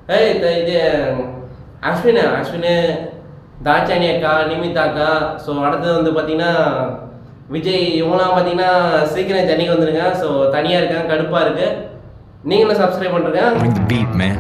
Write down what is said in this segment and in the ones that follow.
ஏய் த- இது அஸ்வின் அஸ்வின் தாட்சாணி அக்கா நிமிதா அக்கா ஸோ அடுத்தது வந்து பார்த்தீங்கன்னா விஜய் இவங்களாம் பார்த்தீங்கன்னா சீக்கிரம் சென்னைக்கு வந்துருங்க ஸோ தனியாக இருக்காங்க கடுப்பாக இருக்கு நீங்களும் சப்ஸ்கிரைப் பண்ணுறேங்க Bring the beat, man.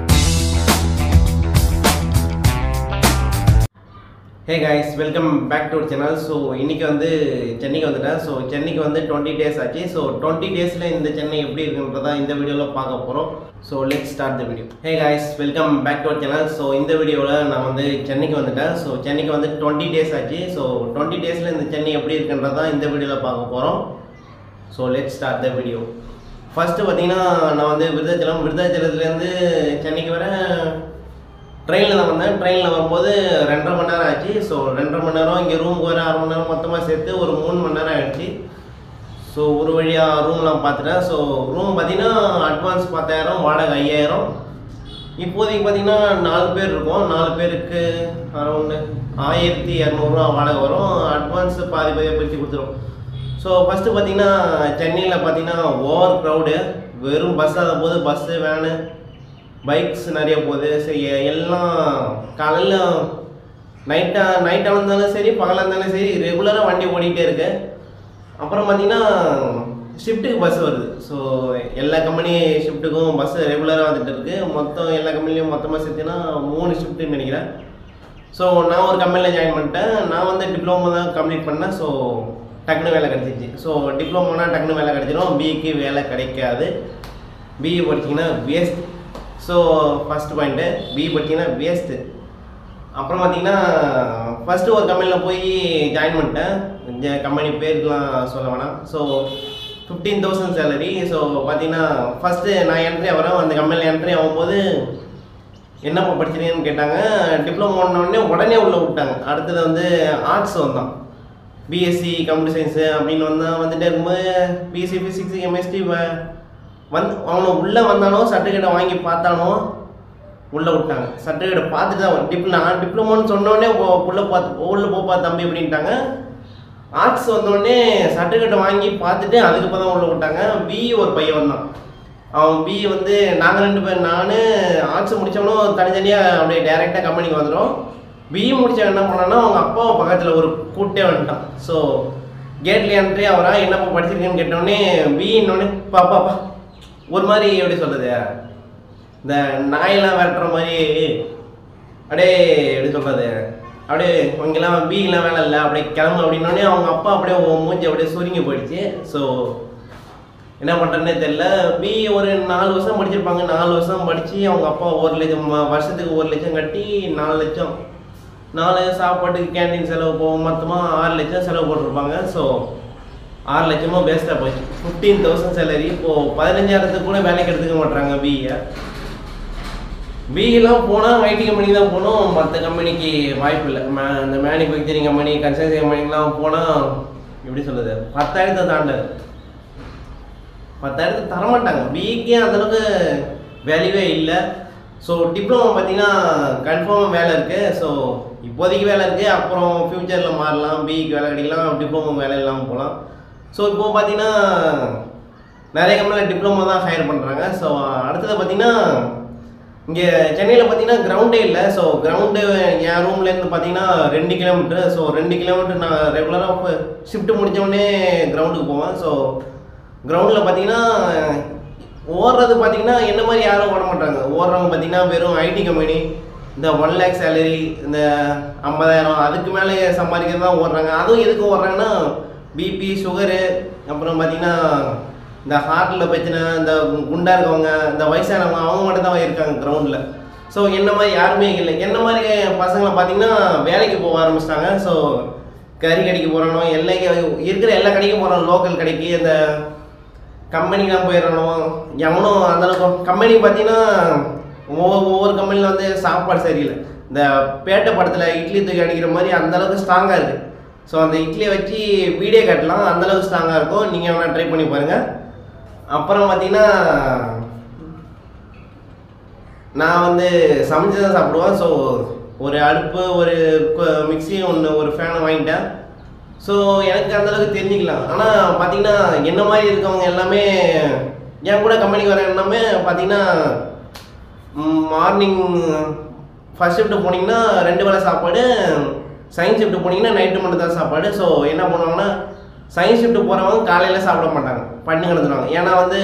Hey guys welcome back to channel so இன்னைக்கு வந்து சென்னைக்கு வந்துட்டேன் ஸோ சென்னைக்கு வந்து டுவெண்ட்டி டேஸ் ஆச்சு ஸோ டுவெண்ட்டி டேஸில் இந்த சென்னை எப்படி இருக்குன்றதா இந்த வீடியோவில் பார்க்க போகிறோம் so let start the video hey guys welcome back to channel so இந்த வீடியோவில் நான் வந்து சென்னைக்கு வந்துட்டேன் ஸோ சென்னைக்கு வந்து டுவெண்ட்டி டேஸ் ஆச்சு ஸோ டுவெண்ட்டி டேஸில் இந்த சென்னை எப்படி இருக்குன்றதா இந்த வீடியோவில் பார்க்க போகிறோம் so let start the video first பார்த்தீங்கன்னா நான் வந்து விருதாச்சலம் விருதாச்சலத்துலேருந்து சென்னைக்கு வர ட்ரெயினில் தான் வந்தேன் ட்ரெயினில் வரும்போது ரெண்டரை மணி நேரம் ஆச்சு ஸோ ரெண்டரை மணி நேரம் இங்கே ரூமுக்கு வர அரை மணி நேரம் மொத்தமாக சேர்த்து ஒரு மூணு மணி நேரம் ஆயிடுச்சு ஸோ ஒரு வழியாக ரூம்லாம் பார்த்துட்டேன் ஸோ ரூம் பார்த்தீங்கன்னா அட்வான்ஸ் பத்தாயிரம் வாடகை ஐயாயிரம் இப்போதைக்கு பார்த்தீங்கன்னா நாலு பேர் இருக்கோம் நாலு பேருக்கு அரௌண்டு ஆயிரத்தி இரநூறுவா வாடகை வரும் அட்வான்ஸ் பாதி பாதியாக பிரித்து கொடுத்துரும் ஸோ ஃபஸ்ட்டு பார்த்தீங்கன்னா சென்னையில் பார்த்தீங்கன்னா ஓவர் க்ரௌடு வெறும் பஸ் ஆகும் போது பஸ்ஸு வேனு பைக்ஸ் நிறைய போகுது சரி எல்லாம் காலையில் நைட்டாக நைட்டாக இருந்தாலும் சரி பகலாக இருந்தாலும் சரி ரெகுலராக வண்டி ஓடிக்கிட்டே இருக்கு அப்புறம் பார்த்தீங்கன்னா ஷிஃப்ட்டுக்கு பஸ் வருது ஸோ எல்லா கம்பெனி ஷிஃப்ட்டுக்கும் பஸ் ரெகுலராக வந்துட்டு இருக்கு மொத்தம் எல்லா கம்பெனிலையும் மொத்தமாக சேர்த்துனா மூணு ஷிஃப்ட்டுன்னு நினைக்கிறேன் ஸோ நான் ஒரு கம்பெனியில் ஜாயின் பண்ணிட்டேன் நான் வந்து டிப்ளமோ தான் கம்ப்ளீட் பண்ணேன் ஸோ டக்குனு வேலை கிடச்சிச்சு ஸோ டிப்ளமோனா டக்குனு வேலை கிடச்சிடும் பிஇக்கு வேலை கிடைக்காது பிஇ படிச்சிங்கன்னா waste so first point BE படிச்சிங்கன்னா வேஸ்ட்டு அப்புறம் பார்த்தீங்கன்னா ஃபஸ்ட்டு ஒரு கம்பெனியில் போய் ஜாயின் பண்ணிட்டேன் இந்த கம்பெனி பேருக்குலாம் சொல்ல வேணாம் so fifteen thousand salary so பார்த்தீங்கன்னா ஃபஸ்ட்டு நான் என்ட்ரி ஆகிறேன் அந்த கம்பெனியில் என்ட்ரி ஆகும்போது என்னப்பா படிச்சிருக்கீங்கன்னு கேட்டாங்க டிப்ளமோ உடனே உடனே உள்ளே விட்டாங்க அடுத்தது வந்து ஆர்ட்ஸ் வந்தான் பிஎஸ்சி கம்ப்யூட்டர் சயின்ஸு அப்படின்னு வந்தான் வந்துட்டே இருக்கும்போது பிஎஸ்சி ஃபிசிக்ஸ் கெமிஸ்ட்ரி வந்து அவனை உள்ளே வந்தானோ சர்டிஃபிகேட்டை வாங்கி பார்த்தானோ உள்ளே விட்டாங்க சர்டிஃபிகேட் பார்த்துட்டு தான் டிப்ள நான் டிப்ளமோன்னு சொன்னோடனே உள்ளே பார்த்து உள்ளே போப்பா தம்பி அப்படின்ட்டாங்க ஆர்ட்ஸ் வந்தோடனே சர்டிஃபிகேட்டை வாங்கி பார்த்துட்டு அதுக்கு தான் உள்ளே விட்டாங்க பி ஒரு பையன் வந்தான் அவன் பி வந்து நாங்கள் ரெண்டு பேர் நான் ஆர்ட்ஸ் முடித்தவனும் தனித்தனியாக அப்படியே டேரெக்டாக கம்பெனிக்கு வந்துடும் பிஇ முடிச்சவன் என்ன பண்ணான்னா அவங்க அப்பாவை பக்கத்தில் ஒரு கூட்டே வந்துட்டான் ஸோ கேட்ல என்ட்ரி அவரா என்னப்பா படிச்சிருக்கேன்னு கேட்டோடனே பிஇன்னொடனே பாப்பாப்பா ஒரு மாதிரி எப்படி சொல்கிறது இந்த நாயெல்லாம் விரட்டுற மாதிரி அப்படியே எப்படி சொல்கிறது அப்படியே இங்கெல்லாம் பிஇலாம் வேலை இல்லை அப்படியே கிளம்பு அப்படின்னோடனே அவங்க அப்பா அப்படியே உன் மூஞ்சி அப்படியே சுருங்கி போயிடுச்சு ஸோ என்ன பண்ணுறேன்னே தெரில பி ஒரு நாலு வருஷம் படிச்சிருப்பாங்க நாலு வருஷம் படித்து அவங்க அப்பா ஒரு லட்சம் ம- வருஷத்துக்கு ஒரு லட்சம் கட்டி நாலு லட்சம் நாலு சாப்பாட்டுக்கு கேண்டீன் செலவு போகும் மொத்தமாக ஆறு லட்சம் செலவு போட்டிருப்பாங்க ஸோ ஆறு லட்சமும் வேஸ்ட்டாக போச்சு ஃபிஃப்டீன் தௌசண்ட் சேலரி இப்போது பதினஞ்சாயிரத்துக்கு கூட வேலைக்கு எடுத்துக்க மாட்றாங்க பிஇயை பிஇலாம் போனால் ஐடி கம்பெனி தான் போகணும் மற்ற கம்பெனிக்கு வாய்ப்பு இல்லை மே இந்த மேனுஃபேக்சரிங் கம்பெனி கன்ஸ்ட்ரக்ஷன் கம்பெனிலாம் போனால் எப்படி சொல்லுது பத்தாயிரத்தை தாண்டாது பத்தாயிரத்தை தரமாட்டாங்க பிஇக்கே அந்தளவுக்கு வேல்யூவே இல்லை ஸோ டிப்ளமோ பார்த்தீங்கன்னா கன்ஃபார்மாக வேலை இருக்குது ஸோ இப்போதைக்கு வேலை இருக்குது அப்புறம் ஃப்யூச்சரில் மாறலாம் பிஇக்கு வேலை கிடைக்கலாம் டிப்ளமோ வேலை இல்லாமல் போகலாம் ஸோ இப்போ பார்த்தீங்கன்னா நிறைய கம்பெனியில் டிப்ளமோ தான் ஹையர் பண்ணுறாங்க ஸோ அடுத்தது பார்த்தீங்கன்னா இங்கே சென்னையில் பார்த்தீங்கன்னா கிரவுண்டே இல்லை ஸோ கிரவுண்டு என் ரூம்லேருந்து பார்த்தீங்கன்னா ரெண்டு கிலோமீட்டர் ஸோ ரெண்டு கிலோமீட்டர் நான் ரெகுலராக இப்போ ஷிஃப்ட் முடித்தோடனே கிரவுண்டுக்கு போவேன் ஸோ கிரவுண்டில் பார்த்தீங்கன்னா ஓடுறது பார்த்தீங்கன்னா என்ன மாதிரி யாரும் ஓட மாட்டாங்க ஓடுறவங்க பார்த்தீங்கன்னா வெறும் ஐடி கம்பெனி இந்த ஒன் லேக் சேலரி இந்த ஐம்பதாயிரம் அதுக்கு மேலே சம்பாதிக்கிறது தான் ஓடுறாங்க அதுவும் எதுக்கு ஓடுறாங்கன்னா பிபி சுகரு அப்புறம் பார்த்தீங்கன்னா இந்த ஹார்ட்டில் பிரச்சனை இந்த குண்டா இருக்கவங்க இந்த வயசானவங்க அவங்க மட்டும் தான் இருக்காங்க கிரவுண்டில் ஸோ என்ன மாதிரி யாருமே இல்லை என்ன மாதிரி பசங்களை பார்த்தீங்கன்னா வேலைக்கு போக ஆரம்பிச்சிட்டாங்க ஸோ கறி கடைக்கு போகிறானோ எல்லா இருக்கிற எல்லா கடைக்கும் போகிறானோ லோக்கல் கடைக்கு இந்த கம்பெனிக்கெலாம் போயிடணும் எவனும் அந்தளவுக்கு கம்பெனி பார்த்தீங்கன்னா ஒவ்வொரு ஒவ்வொரு கம்பெனியில் வந்து சாப்பாடு சரியில்லை இந்த பேட்டை படத்தில் இட்லி தூக்கி அடிக்கிற மாதிரி அந்தளவுக்கு ஸ்ட்ராங்காக இருக்குது ஸோ அந்த இட்லியை வச்சு வீடியோ காட்டலாம் அந்தளவுக்கு ஸ்ட்ராங்காக இருக்கும் நீங்கள் வேணால் ட்ரை பண்ணி பாருங்கள் அப்புறம் பார்த்தீங்கன்னா நான் வந்து சமைச்சு தான் சாப்பிடுவேன் ஸோ ஒரு அடுப்பு ஒரு மிக்ஸி ஒன்று ஒரு ஃபேனை வாங்கிட்டேன் ஸோ எனக்கு அந்த அளவுக்கு தெரிஞ்சுக்கலாம் ஆனால் பார்த்தீங்கன்னா என்ன மாதிரி இருக்கவங்க எல்லாமே என் கூட கம்பெனிக்கு வர எல்லாமே பார்த்தீங்கன்னா மார்னிங் ஃபர்ஸ்ட் ஷிஃப்ட் போனீங்கன்னா ரெண்டு வேளை சாப்பாடு சயின்ஸ் ஷிஃப்ட் போனீங்கன்னா நைட்டு மட்டும் தான் சாப்பாடு ஸோ என்ன பண்ணுவாங்கன்னா சயின்ஸ் ஷிஃப்ட் போகிறவங்க காலையில் சாப்பிட மாட்டாங்க பண்ணி கிடந்துருவாங்க ஏன்னா வந்து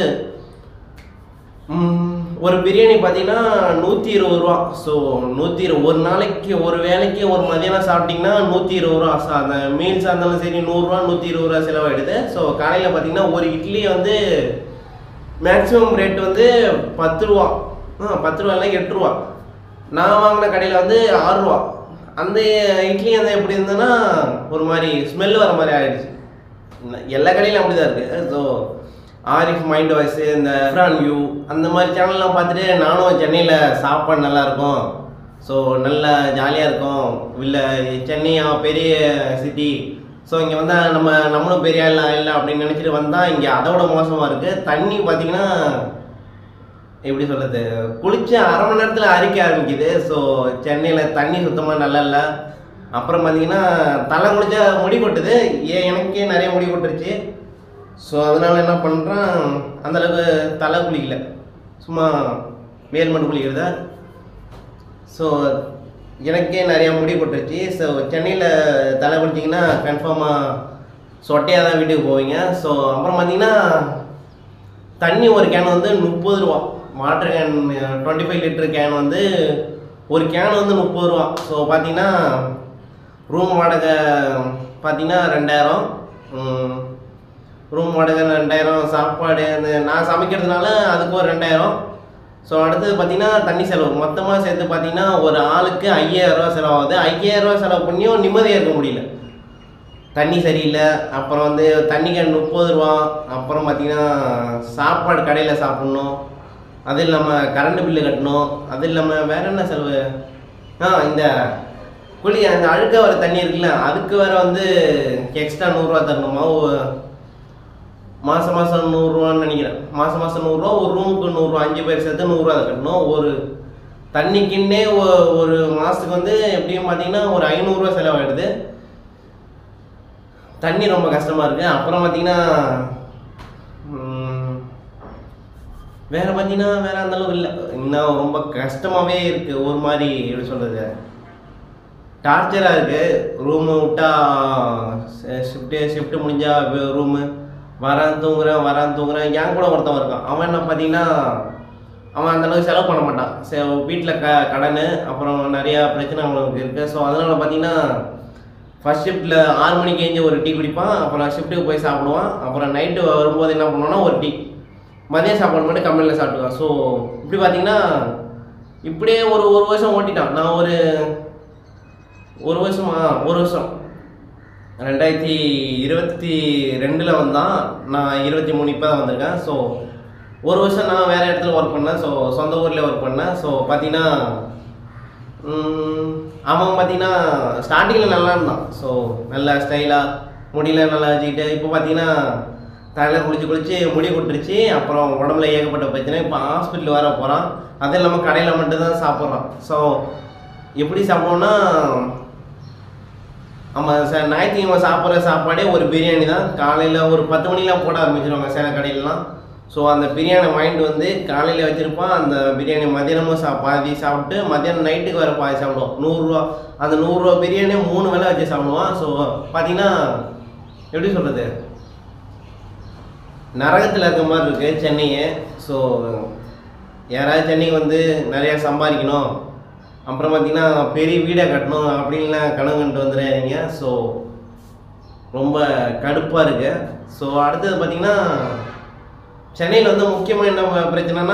ம், ஒரு பிரியாணி பார்த்தீங்கன்னா நூற்றி இருபது ரூபா ஸோ நூற்றி இருபது ஒரு நாளைக்கு ஒரு வேலைக்கு ஒரு மதியானம் சாப்பிட்டீங்கன்னா நூற்றி இருபது ரூபா ஸோ அந்த மீல்ஸாக இருந்தாலும் சரி நூறுரூவா நூற்றி இருபது ரூபா செலவாயிடுது ஸோ காலையில் பார்த்தீங்கன்னா ஒரு இட்லி வந்து மேக்ஸிமம் ரேட் வந்து பத்து ரூபா ஆ பத்து ரூபா இல்லை எட்டு ரூபா நான் வாங்கின கடையில் வந்து ஆறு ரூபா அந்த இட்லி அந்த எப்படி இருந்ததுன்னா ஒரு மாதிரி ஸ்மெல் வர மாதிரி ஆயிடுச்சு ந- எல்லா கடையிலும் அப்படி தான் இருக்குது ஸோ ஆரிஃப் மைண்ட் வாய்ஸ் இந்த ஃப்ரான் வியூ அந்த மாதிரி சேனல்லாம் பார்த்துட்டு நானும் சென்னையில் சாப்பாடு நல்லா இருக்கும் ஸோ நல்லா ஜாலியாக இருக்கும் இல்லை சென்னை ஆ, பெரிய சிட்டி ஸோ இங்கே வந்தால் நம்ம நம்மளும் பெரிய ஆள் இல்லை அப்படின்னு நினச்சிட்டு வந்தால் இங்கே அதோட மோசமாக இருக்குது தண்ணி பார்த்தீங்கன்னா எப்படி சொல்கிறது குளிச்சு அரை மணி நேரத்தில் அரிக்க ஆரம்பிக்குது ஸோ சென்னையில் தண்ணி சுத்தமாக நல்லா இல்லை அப்புறம் பார்த்தீங்கன்னா தலை குளிச்சா முடி கொட்டுது ஏன் எனக்கே நிறைய முடி கொட்டுருச்சு ஸோ அதனால் என்ன பண்ணுறேன் அந்தளவுக்கு தலை குளிக்கல சும்மா மேல் மட்டும் குளிக்கிறத ஸோ எனக்கே நிறையா முடி கொட்டுருச்சு ஸோ சென்னையில் தலை குளிச்சிங்கன்னா கன்ஃபார்மாக சொட்டையாக தான் வீட்டுக்கு போவீங்க ஸோ அப்புறம் பார்த்தீங்கன்னா தண்ணி ஒரு கேன் வந்து முப்பது ரூபா water can twenty five litre can வந்து ஒரு கேன் வந்து முப்பது ரூபா ஸோ பார்த்தீங்கன்னா ரூம் வாடகை பார்த்தீங்கன்னா ரெண்டாயிரம் ரூம் வாடகை ரெண்டாயிரம் சாப்பாடு அந்த நான் சமைக்கிறதுனால அதுக்கு ஒரு ரெண்டாயிரம் ஸோ அடுத்தது பார்த்தீங்கன்னா தண்ணி செலவு மொத்தமாக சேர்த்து பார்த்தீங்கன்னா ஒரு ஆளுக்கு ஐயாயிரம் ரூபா செலவாகுது ஐயாயிரம் ரூபா செலவு பண்ணியும் நிம்மதியாக இருக்க முடியல தண்ணி சரியில்லை அப்புறம் வந்து தண்ணி கேன் முப்பது ரூபா அப்புறம் பார்த்தீங்கன்னா சாப்பாடு கடையில் சாப்பிட்ணும் அது இல்லாமல் கரண்ட் பில்லு கட்டணும் அது இல்லாமல் வேற என்ன செலவு ஆ இந்த குழி அந்த அழுக்க வர தண்ணி இருக்குல்ல அதுக்கு வேற வந்து எக்ஸ்ட்ரா நூறுரூவா தரணுமா ஒ- மாதம் மாதம் நூறுரூவான்னு நினைக்கிறேன் மாதம் மாதம் நூறுரூவா ஒரு ரூமுக்கு நூறுரூவா அஞ்சு பேர் சேர்த்து நூறுரூவா கட்டணும் ஒரு தண்ணிக்குன்னே ஒ- ஒரு மாதத்துக்கு வந்து எப்படியும் பார்த்தீங்கன்னா ஒரு ஐநூறுரூவா செலவாயிடுது தண்ணி ரொம்ப கஷ்டமாக இருக்குது அப்புறம் பார்த்தீங்கன்னா ம், வேற பார்த்தீங்கன்னா வேற அந்த அளவுக்கு இல்லை இன்னும் ரொம்ப கஷ்டமாகவே இருக்குது ஒரு மாதிரி எப்படி சொல்கிறது டார்ச்சராக இருக்குது ரூமு விட்டா ஷிஃப்ட்டு ஷிஃப்ட்டு முடிஞ்சா ரூமு வரேன் தூங்குறேன் வரேன் தூங்குறேன் என் கூட ஒருத்தன் இருக்கான் அவன் என்ன பார்த்தீங்கன்னா அவன் அந்த அளவுக்கு செலவு பண்ண மாட்டான் சரி வீட்டில் க கடன் அப்புறம் நிறையா பிரச்சனை அவனுக்கு இருக்குது ஸோ அதனால் பார்த்தீங்கன்னா ஃபர்ஸ்ட் ஷிஃப்ட்டில் ஆறு மணிக்கு எழுந்து ஒரு டீ குடிப்பான் அப்புறம் ஷிஃப்ட்டுக்கு போய் சாப்பிடுவான் அப்புறம் நைட்டு வரும்போது என்ன பண்ணுவான்னா ஒரு டீ மதியம் சாப்பாடு மட்டும் கம்பெனியில் சாப்பிட்டுவான் ஸோ இப்படி பார்த்தீங்கன்னா இப்படியே ஒரு ஒரு வருஷம் ஓட்டிட்டான் நான் ஒரு ஒரு வருஷமா ஒரு வருஷம் ரெண்டாயிரத்தி இருபத்தி ரெண்டில் வந்தான் நான் இருபத்தி மூணு இப்போ தான் வந்திருக்கேன் ஸோ ஒரு வருஷம் நான் வேறு இடத்துல ஒர்க் பண்ணேன் ஸோ சொந்த ஊரில் ஒர்க் பண்ணேன் ஸோ பார்த்தீங்கன்னா ம், அவன் பார்த்தீங்கன்னா ஸ்டார்டிங்கில் நல்லா இருந்தான் ஸோ நல்லா ஸ்டைலாக முடியல நல்லா வச்சுக்கிட்டு இப்போ பார்த்தீங்கன்னா தலையில் குளிச்சு குளிச்சு முடி கொட்டுருச்சு அப்புறம் உடம்புல ஏகப்பட்ட பிரச்சனை இப்போ ஹாஸ்பிட்டல் வர போகிறான் அது இல்லாமல் கடையில் மட்டும்தான் சாப்பிட்றான் ஸோ எப்படி சாப்பிடுவோன்னா ஆமாம் சார் ஞாயிற்றுக்கிழமை சாப்பிட்ற சாப்பாடே ஒரு பிரியாணி தான் காலையில் ஒரு பத்து மணிலாம் போட ஆரம்பிச்சிருவாங்க சில கடையிலலாம் ஸோ அந்த பிரியாணி வாங்கிட்டு வந்து காலையில் வச்சுருப்பான் அந்த பிரியாணி மதியானமும் சா பாதி சாப்பிட்டு மதியானம் நைட்டுக்கு வர பாதி சாப்பிடுவோம் நூறுரூவா அந்த நூறுரூவா பிரியாணி மூணு வேளை வச்சு சாப்பிடுவான் ஸோ பார்த்தீங்கன்னா எப்படி சொல்கிறது நரகத்தில் இருக்க மாதிரி இருக்குது சென்னையை ஸோ யாராவது சென்னைக்கு வந்து நிறையா சம்பாதிக்கணும் அப்புறம் பார்த்தீங்கன்னா பெரிய வீடை கட்டணும் அப்படின்லாம் கனவு கண்டு வந்துடாதீங்க ஸோ ரொம்ப கடுப்பாக இருக்கு ஸோ அடுத்தது பார்த்தீங்கன்னா சென்னையில் வந்து முக்கியமாக என்ன பிரச்சனைனா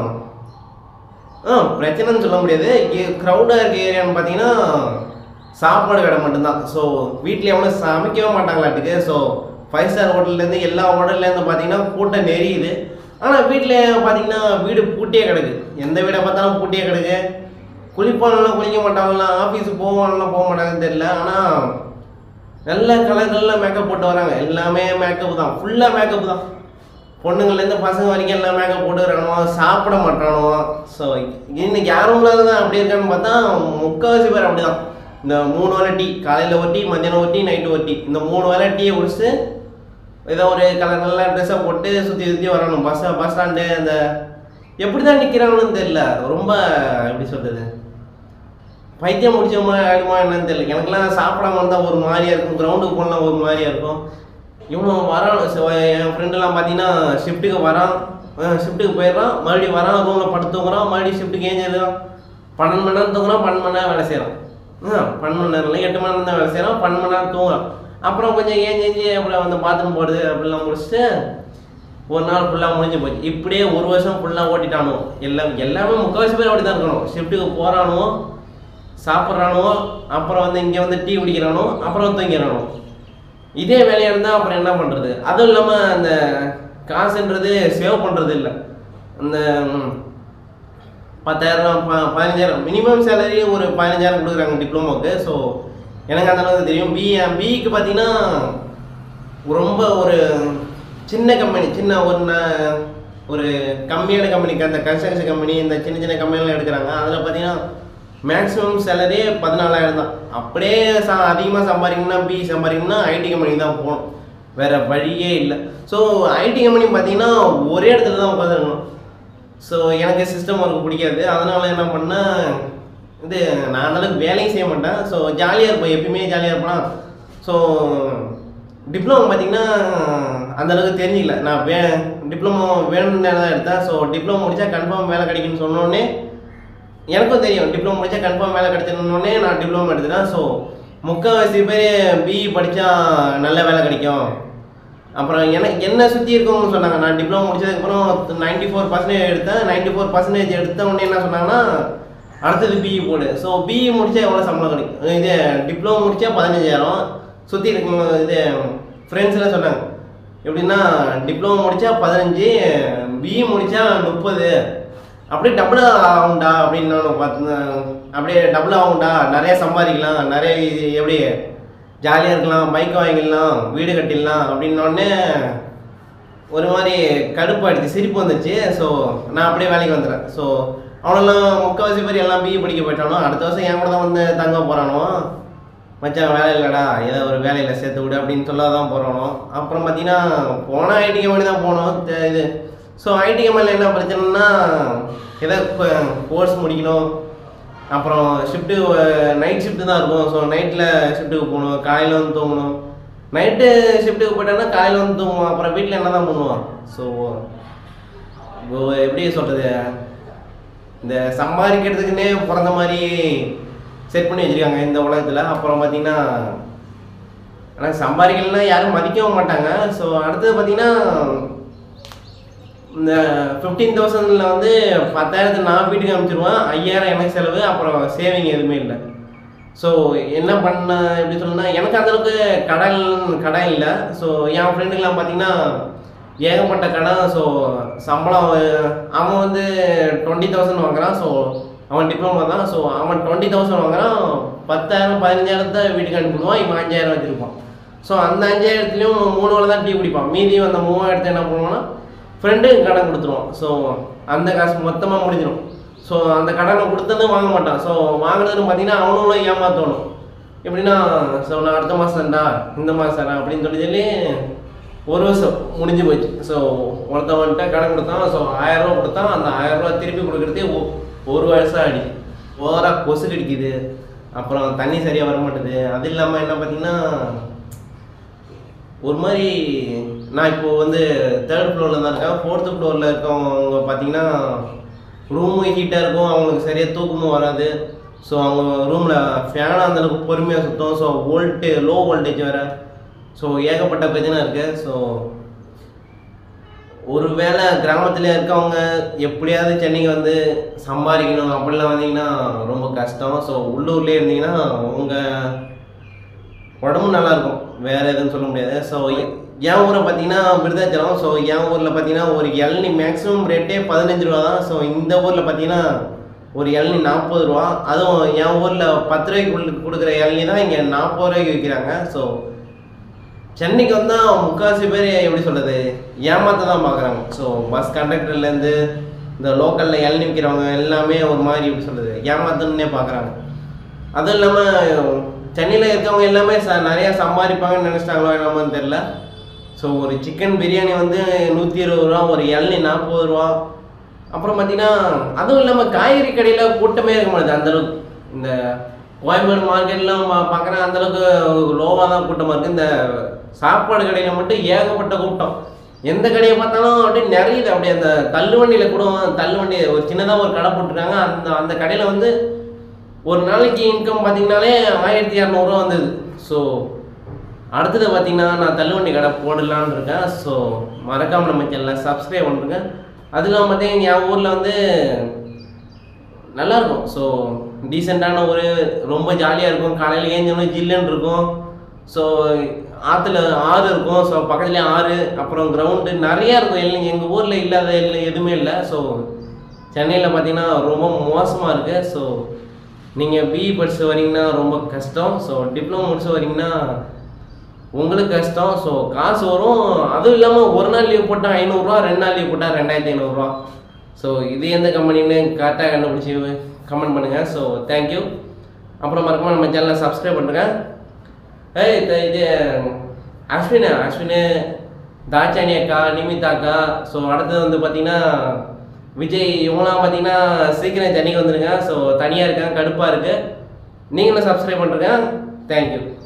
ஆ பிரச்சனைன்னு சொல்ல முடியாது க்ரௌடாக இருக்க ஏரியான்னு பார்த்தீங்கன்னா சாப்பாடு கடை மட்டும்தான் ஸோ வீட்டில் எவனும் சமைக்கவே மாட்டாங்களாட்டுக்கு ஸோ ஃபைவ் ஸ்டார் ஹோட்டல்லேருந்து எல்லா ஹோட்டல்லேருந்து பார்த்தீங்கன்னா கூட்டம் நெறியுது ஆனால் வீட்டில் பார்த்தீங்கன்னா வீடு பூட்டியே கிடக்கு எந்த வீடை பார்த்தாலும் பூட்டியே கிடக்கு குளிப்பானெல்லாம் குளிக்க மாட்டாங்களாம் ஆஃபீஸுக்கு போவானெல்லாம் போக மாட்டாங்கன்னு தெரியல ஆனால் நல்ல கலர் கலரில் மேக்கப் போட்டு வராங்க எல்லாமே மேக்கப் தான் ஃபுல்லாக மேக்கப் தான் பொண்ணுங்கள்லேருந்து பசங்க வரைக்கும் எல்லாம் மேக்கப் போட்டுக்கிறானுவோ சாப்பிட மாட்டானுவோ ஸோ இன்னைக்கு யாரும் தான் அப்படி இருக்கான்னு பார்த்தா முக்கால்வாசி பேர் அப்படி தான் இந்த மூணு வேளை டீ காலையில் ஒரு டீ மத்தியானம் ஒரு டீ நைட்டு ஒரு டீ இந்த மூணு வேளை டீயை குடிச்சு ஏதோ ஒரு கலர் நல்ல ட்ரெஸ்ஸை போட்டு சுற்றி சுற்றி வரணும் பஸ் பஸ் ஸ்டாண்டு அந்த எப்படி தான் நிற்கிறாங்கன்னு தெரியல ரொம்ப எப்படி சொல்கிறது பைத்தியம் முடிச்ச மாதிரி ஆயிடுமா என்னன்னு தெரியல எனக்குலாம் சாப்பிடாம இருந்தால் ஒரு மாதிரியா இருக்கும் கிரவுண்டுக்கு போனால் ஒரு மாதிரியா இருக்கும் இவனும் வரான் ச- என் ஃப்ரெண்டெல்லாம் பார்த்தீங்கன்னா ஷிஃப்ட்டுக்கு வரான் ஷிஃப்ட்டுக்கு போயிடுறான் மறுபடியும் வரான் ரூமில் படுத்து தூங்குறான் மறுபடியும் ஷிஃப்ட்டுக்கு ஏஞ்சிடுறான் பன்னெண்டு மணி நேரம் தூங்குறான் பன்னெண்டு மணி நேரம் வேலை செய்கிறான் பன்னெண்டு மணி நேரம் இல்லை எட்டு மணி நேரம் தான் வேலை செய்கிறான் பன்னெண்டு மணி நேரம் தூங்குறான் அப்புறம் கொஞ்சம் ஏஞ்சி ஏஞ்சி அப்புறம் வந்து பாத்ரூம் போடுது அப்படிலாம் முடிச்சுட்டு ஒரு நாள் ஃபுல்லாக முடிஞ்சு போச்சு இப்படியே ஒரு வருஷம் ஃபுல்லாக ஓட்டிட்டானோ எல்லாம் எல்லாமே முக்கால்வாசி பேர் ஓட்டி தான் இருக்கணும் ஷிஃப்ட்டுக்கு போகிறானோ சாப்பிட்றானோ அப்புறம் வந்து இங்கே வந்து டீ குடிக்கிறானோ அப்புறம் தூங்கிறானோ இதே வேலையாக இருந்தால் அப்புறம் என்ன பண்ணுறது அதுவும் இல்லாமல் அந்த காசுன்றது சேவ் பண்ணுறது இல்லை அந்த ம், பத்தாயிரம் ப பதினஞ்சாயிரம் மினிமம் சேலரி ஒரு பதினஞ்சாயிரம் கொடுக்குறாங்க டிப்ளமோக்கு ஸோ எனக்கு அந்த அளவுக்கு தெரியும் பி பிஇக்கு பார்த்தீங்கன்னா ரொம்ப ஒரு சின்ன கம்பெனி சின்ன ஒரு ந- ஒரு கம்மியான கம்பெனிக்கு அந்த கன்ஸ்ட்ரக்ஷன் கம்பெனி இந்த சின்ன சின்ன கம்பெனிலாம் எடுக்கிறாங்க அதில் பார்த்தீங்கன்னா மேக்ஸிமம் சேலரி பதினாலாயிரம் தான் அப்படியே ச அதிகமாக சம்பாதிக்கணும்னா பி சம்பாதிக்கணும்னா ஐடி கம்பெனி தான் போகணும் வேறு வழியே இல்லை ஸோ ஐடி கம்பெனி பார்த்தீங்கன்னா ஒரே இடத்துல தான் உட்காந்துருக்கணும் ஸோ எனக்கு சிஸ்டம் ஒர்க் பிடிக்காது அதனால் என்ன பண்ணேன் இது நான் அந்தளவுக்கு வேலையும் செய்ய மாட்டேன் ஸோ ஜாலியாக இருப்பேன் எப்பயுமே ஜாலியாக இருப்பேன் ஸோ டிப்ளமோ பார்த்தீங்கன்னா அந்த அளவுக்கு தெரிஞ்சிக்கல நான் வே டிப்ளமோ வேணும்னு தான் எடுத்தேன் ஸோ டிப்ளமோ முடித்தா கன்ஃபார்ம் வேலை கிடைக்குன்னு சொன்னோடனே எனக்கும் தெரியும் டிப்ளமோ முடித்தா கன்ஃபார்ம் வேலை கிடைச்சிடணுன்னே நான் டிப்ளமோ எடுத்துட்டேன் ஸோ முக்கால்வாசி பேர் பிஇ படித்தா நல்ல வேலை கிடைக்கும் அப்புறம் எனக்கு என்ன சுற்றி இருக்கவங்கன்னு சொன்னாங்க நான் டிப்ளமோ முடிச்சதுக்கப்புறம் நைன்டி ஃபோர் பர்சன்டேஜ் எடுத்தேன் நைன்டி ஃபோர் பர்சன்டேஜ் எடுத்த உடனே என்ன சொன்னாங்கன்னா அடுத்தது பிஇ போடு ஸோ பிஇ முடிச்சா எவ்வளோ சம்பளம் கிடைக்கும் இது டிப்ளமோ முடிச்சா பதினஞ்சாயிரம் சுற்றி இருக்கவங்க இது ஃப்ரெண்ட்ஸ்லாம் சொன்னாங்க எப்படின்னா டிப்ளமோ முடிச்சா பதினஞ்சு பிஇ முடிச்சா முப்பது அப்படியே டபுள் ஆகும்டா அப்படின்னு நான் பார்த்து அப்படியே டபுள் ஆகும்டா நிறைய சம்பாதிக்கலாம் நிறைய இது எப்படி ஜாலியாக இருக்கலாம் பைக் வாங்கிடலாம் வீடு கட்டிடலாம் அப்படின்னோடனே ஒரு மாதிரி கடுப்பாயிடுச்சு சிரிப்பு வந்துச்சு ஸோ நான் அப்படியே வேலைக்கு வந்துடுறேன் ஸோ அவனெல்லாம் முக்கால்வாசி பேர் எல்லாம் பிஇ படிக்க போயிட்டானோ அடுத்த வருஷம் என் கூட தான் வந்து தங்க போகிறானோ மச்சான் வேலை இல்லைடா ஏதோ ஒரு வேலையில் சேர்த்து விடு அப்படின்னு சொல்ல தான் போகிறானோ அப்புறம் பார்த்தீங்கன்னா போனால் ஐடி கம்பெனி தான் போனோம் த- இது ஸோ ஐடி கம்பெனியில் என்ன பிரச்சனைனா ஏதோ கோர்ஸ் முடிக்கணும் அப்புறம் ஷிஃப்ட்டு நைட் ஷிஃப்ட்டு தான் இருக்கும் ஸோ நைட்டில் ஷிஃப்ட்டுக்கு போகணும் காலையில் வந்து தூங்கணும் நைட்டு ஷிஃப்ட்டுக்கு போயிட்டான்னா காலையில் வந்து தூங்குவான் அப்புறம் வீட்டில் என்ன தான் பண்ணுவான் ஸோ எப்படி சொல்கிறது இந்த சம்பாதிக்கிறதுக்குன்னே பிறந்த மாதிரி செட் பண்ணி வச்சுருக்காங்க இந்த உலகத்தில் அப்புறம் பார்த்தீங்கன்னா ஆனால் சம்பாதிக்கலன்னா யாரும் மதிக்கவும் மாட்டாங்க ஸோ அடுத்தது பார்த்தீங்கன்னா இந்த ஃபிஃப்டீன் தௌசண்டில் வந்து பத்தாயிரத்து நான் வீட்டுக்கு அனுப்பிச்சிருவேன் ஐயாயிரம் எனக்கு செலவு அப்புறம் சேவிங் எதுவுமே இல்லை ஸோ என்ன பண்ண எப்படி சொல்லணும்னா எனக்கு அந்தளவுக்கு கடன் கடன் இல்லை ஸோ என் ஃப்ரெண்டுக்கெலாம் பார்த்தீங்கன்னா ஏகப்பட்ட கடன் ஸோ சம்பளம் அஹ், அவன் வந்து டுவெண்ட்டி தௌசண்ட் வாங்குறான் ஸோ அவன் டிப்ளமோ தான் ஸோ அவன் டுவெண்ட்டி தௌசண்ட் வாங்குறான் பத்தாயிரம் பதினஞ்சாயிரத்தை வீட்டுக்கு அனுப்பிடுவான் இவன் அஞ்சாயிரம் வச்சுருப்பான் ஸோ அந்த அஞ்சாயிரத்துலேயும் மூணு வேளை தான் டீ குடிப்பான் மீதி அந்த மூவாயிரத்தை என்ன பண்ணுவான்னா ஃப்ரெண்டுக்கு கடன் கொடுத்துருவான் ஸோ அந்த காசு மொத்தமாக முடிஞ்சிடும் ஸோ அந்த கடனை கொடுத்தது வாங்க மாட்டான் ஸோ வாங்குறதுன்னு பார்த்தீங்கன்னா அவனும் ஏமாத்தணும் எப்படின்னா ஸோ நான் அடுத்த மாதம் தண்டா இந்த மாதம் தரேன் அப்படின்னு சொல்லி சொல்லி ஒரு வருஷம் முடிஞ்சு போச்சு ஸோ ஒருத்தவன்கிட்ட கடன் கொடுத்தான் ஸோ ஆயிரரூவா கொடுத்தான் அந்த ஆயிரரூவா திருப்பி கொடுக்குறதே ஒ- ஒரு வருஷம் ஆடி ஓவராக கொசு கடிக்குது அப்புறம் தண்ணி சரியாக வர மாட்டுது அது இல்லாமல் என்ன பார்த்தீங்கன்னா ஒரு மாதிரி நான் இப்போ வந்து தேர்ட் ஃப்ளோரில் தான் இருக்கேன் ஃபோர்த்து ஃப்ளோரில் இருக்கவங்க பார்த்தீங்கன்னா ரூமும் ஹீட்டாக இருக்கும் அவங்களுக்கு சரியாக தூக்கமும் வராது ஸோ அவங்க ரூமில் ஃபேன் அந்தளவுக்கு பொறுமையாக சுற்றும் ஸோ வோல்ட்டு லோ வோல்டேஜ் வேறு ஸோ ஏகப்பட்ட பிரச்சனை இருக்குது ஸோ ஒருவேளை கிராமத்தில் இருக்கவங்க எப்படியாவது சென்னைக்கு வந்து சம்பாதிக்கணும் அப்படிலாம் வந்தீங்கன்னா ரொம்ப கஷ்டம் ஸோ உள்ளூர்லேயே இருந்தீங்கன்னா உங்கள் உடம்பு நல்லா இருக்கும் வேற எதுவும் சொல்ல முடியாது ஸோ என் ஊரை பார்த்தீங்கன்னா விருதாச்சலம் ஸோ என் ஊரில் பார்த்தீங்கன்னா ஒரு இளநி மேக்ஸிமம் ரேட்டே பதினஞ்சு ரூபா தான் ஸோ இந்த ஊரில் பார்த்தீங்கன்னா ஒரு இளநி நாற்பது ரூபா அதுவும் என் ஊரில் பத்து ரூபாய்க்கு கொடு- கொடுக்குற இளநி தான் இங்கே நாற்பது ரூபாய்க்கு விற்கிறாங்க ஸோ சென்னைக்கு வந்தால் முக்கால்வாசி பேர் எப்படி சொல்கிறது ஏமாத்த தான் பார்க்குறாங்க ஸோ பஸ் கண்டக்டர்லேருந்து இந்த லோக்கலில் இளநி விற்கிறவங்க எல்லாமே ஒரு மாதிரி எப்படி சொல்கிறது ஏமாத்தணுன்னே பார்க்குறாங்க அதுவும் இல்லாமல் சென்னையில் இருக்கவங்க எல்லாமே ச நிறையா சம்பாதிப்பாங்கன்னு நினச்சிட்டாங்களோ என்னமோன்னு தெரில ஸோ ஒரு சிக்கன் பிரியாணி வந்து நூற்றி இருபது ரூபா ஒரு இளநி நாற்பது ரூபா அப்புறம் பார்த்தீங்கன்னா அதுவும் இல்லாமல் காய்கறி கடையில் கூட்டமே இருக்க மாட்டேது அந்தளவுக்கு இந்த கோயம்பேடு மார்க்கெட்லாம் பார்க்குறேன் அந்தளவுக்கு லோவாக தான் கூட்டமாக இருக்குது இந்த சாப்பாடு கடையில் மட்டும் ஏகப்பட்ட கூட்டம் எந்த கடையை பார்த்தாலும் அப்படியே நிறையுது அப்படியே அந்த தள்ளுவண்டியில் கூட தள்ளுவண்டி ஒரு சின்னதாக ஒரு கடை போட்டிருக்காங்க அந்த அந்த கடையில் வந்து ஒரு நாளைக்கு இன்கம் பார்த்தீங்கனாலே ஆயிரத்தி இரநூறுவா வந்தது ஸோ அடுத்தது பார்த்தீங்கன்னா நான் தள்ளுவண்டி கடை போடலான்னு இருக்கேன் ஸோ மறக்காம நம்ம சேனலை சப்ஸ்கிரைப் பண்ணுறேங்க அது இல்லாமல் பார்த்தீங்கன்னா என் ஊரில் வந்து நல்லாயிருக்கும் ஸோ டீசெண்டான ஒரு ரொம்ப ஜாலியாக இருக்கும் காலையில் ஏஞ்சோன்னு ஜில்லுன்னு இருக்கும் ஸோ ஆற்றுல ஆறு இருக்கும் ஸோ பக்கத்துலேயே ஆறு அப்புறம் கிரவுண்டு நிறையா இருக்கும் இல்லை எங்கள் ஊரில் இல்லாத இல்லை எதுவுமே இல்லை ஸோ சென்னையில் பார்த்தீங்கன்னா ரொம்ப மோசமாக இருக்குது ஸோ நீங்கள் பிஇ படிச்சு வரீங்கன்னா ரொம்ப கஷ்டம் ஸோ டிப்ளமோ முடிச்சு வரீங்கன்னா உங்களுக்கு கஷ்டம் ஸோ காசு வரும் அதுவும் இல்லாமல் ஒரு நாள் லீவ் போட்டால் ஐநூறுரூவா ரெண்டு நாள் லீவ் போட்டால் ரெண்டாயிரத்தி ஐநூறுரூவா ஸோ இது எந்த கம்பெனின்னு கரெக்டாக கண்டுபிடிச்சி கமெண்ட் பண்ணுங்கள் ஸோ தேங்க்யூ அப்புறம் மறக்காம நம்ம சேனலை சப்ஸ்கிரைப் பண்ணுங்க ஏய் இது- இது அஸ்வின் அஸ்வின் தாச்சானி அக்கா நிமிதா அக்கா ஸோ அடுத்தது வந்து பார்த்தீங்கன்னா விஜய் இவங்களாம் பார்த்தீங்கன்னா சீக்கிரம் சென்னைக்கு வந்துருங்க ஸோ தனியாக இருக்கேன் கடுப்பாக இருக்குது நீங்களும் சப்ஸ்கிரைப் பண்ணுறேங்க தேங்க்யூ